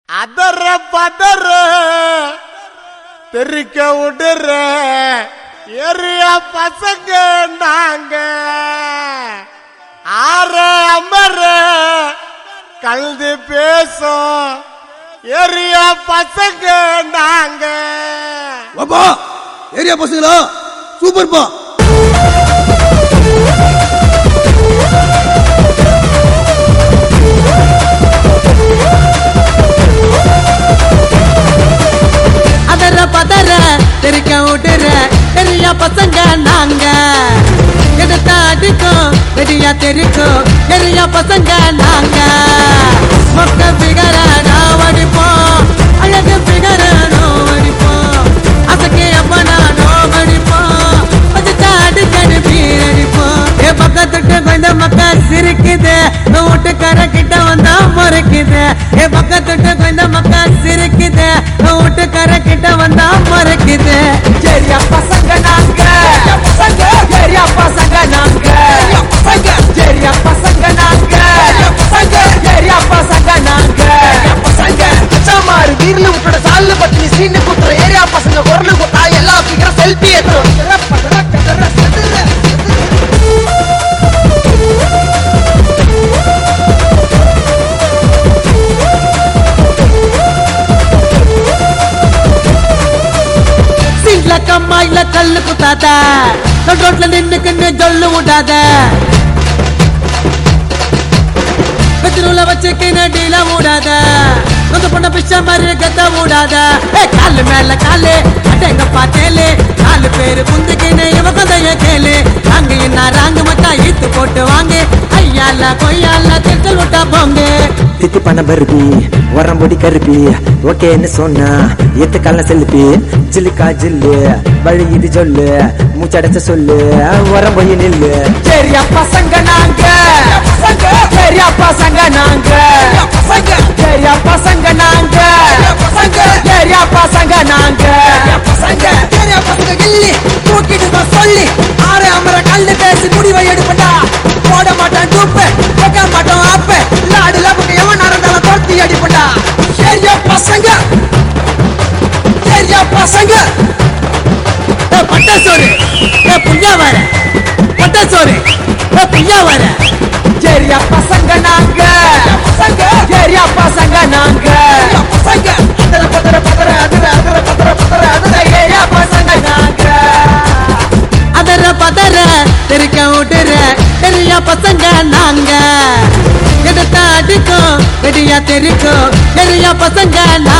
அதற பதற தெறிக்க விடுற ஏரியா பசங்க நாங்க ஆற அமர கலந்து பேசும் ஏரியா பசங்க நாங்க வாப்பா ஏரியா பசங்களா சூப்பர்ப்பா அதர பதற தெரிக்க விடுற பெரிய பசங்க நாங்க எடுத்த அடிக்கும் வெடியா தெரிக்கும் பெரிய பசங்க நாங்க மொக்க பிகர நான் அடிப்போம் அழகு பிகர நோ அடிப்போம் அசக்கே அப்பனா நோ அடிப்போம் பச்சை அடிக்கடி பீர் அடிப்போம் ஏ பக்கத்துட்டு கொஞ்சம் மக்கள் சிரிக்குது வீட்டுக்கார கிட்ட வந்தா மறைக்குது ஏ பக்கத்துட்டு கொஞ்சம் மக்கள் சிரிக்குது வீட்டுக்கார கிட்ட வந்தா மறைக்குது சரியா பசங்க நாங்க சரியா பசங்க நாங்க சரியா பசங்க நாங்க சரியா பசங்க நாங்க மாறு வீர்ல விட்டுட சால்ல பத்தி சீனு குத்துற ஏரியா பசங்க குரலு குத்தா எல்லா சீக்கிரம் செல்ஃபி ஏத்துறோம் சீட்ல கம்மாயில கல்லு குத்தாத ரோட்ல நின்னுக்குன்னு ஜொல்லு விடாத பெட்ரோல வச்சுக்கின்னு டீல மூடாத கொஞ்சம் பொண்ண பிச்சை மாதிரி கத்த மூடாத ஏ காலு மேல காலு அடங்கப்பா கேளு நாலு பேரு குந்துக்கின்னு இவ கதைய கேளு ராங்கு என்ன ராங்கு மட்டா ஈத்து போட்டு வாங்கு ஐயால கொய்யால திட்டல் விட்டா போங்க தித்தி பண்ண பருப்பி உரம்பொடி கருப்பி ஓகேன்னு சொன்னா எத்து கல்ல செலுப்பி ஜில்லுக்கா ஜில்லு வழி இது சொல்லு மூச்சடைச்ச சொல்லு உரம் போய் நில்லு சரியா பசங்க நாங்க சரியா பசங்க நாங்க சரியா பசங்க நாங்க சரியா பசங்க நாங்க பசங்க ஏரியா பசங்க கில்லி தூக்கிட்டு தான் சொல்லி ஆறு அமர கல்லு பேசி முடிவை எடுப்படா போட மாட்டான் தூப்பு வைக்க மாட்டான் ஆப்ப லாடுல பக்கம் எவன் நடந்தாலும் துரத்தி அடிப்படா ஏரியா பசங்க ஏரியா பசங்க ஏ, பட்டை சோறு ஏ புய்யா வர பட்டை சோறு ஏ புய்யா வர சரியா பசங்க நாங்க சரியா பசங்க நாங்க பசங்க அதர பதற பதற அதர அதர பதற பதற அதர ஏரியா பசங்க நாங்க அதர பதற தெரிக்க விடுற பெரிய பசங்க நாங்க எடுத்த அடிக்கும் வெடியா தெரிக்கும் பெரிய பசங்க நாங்க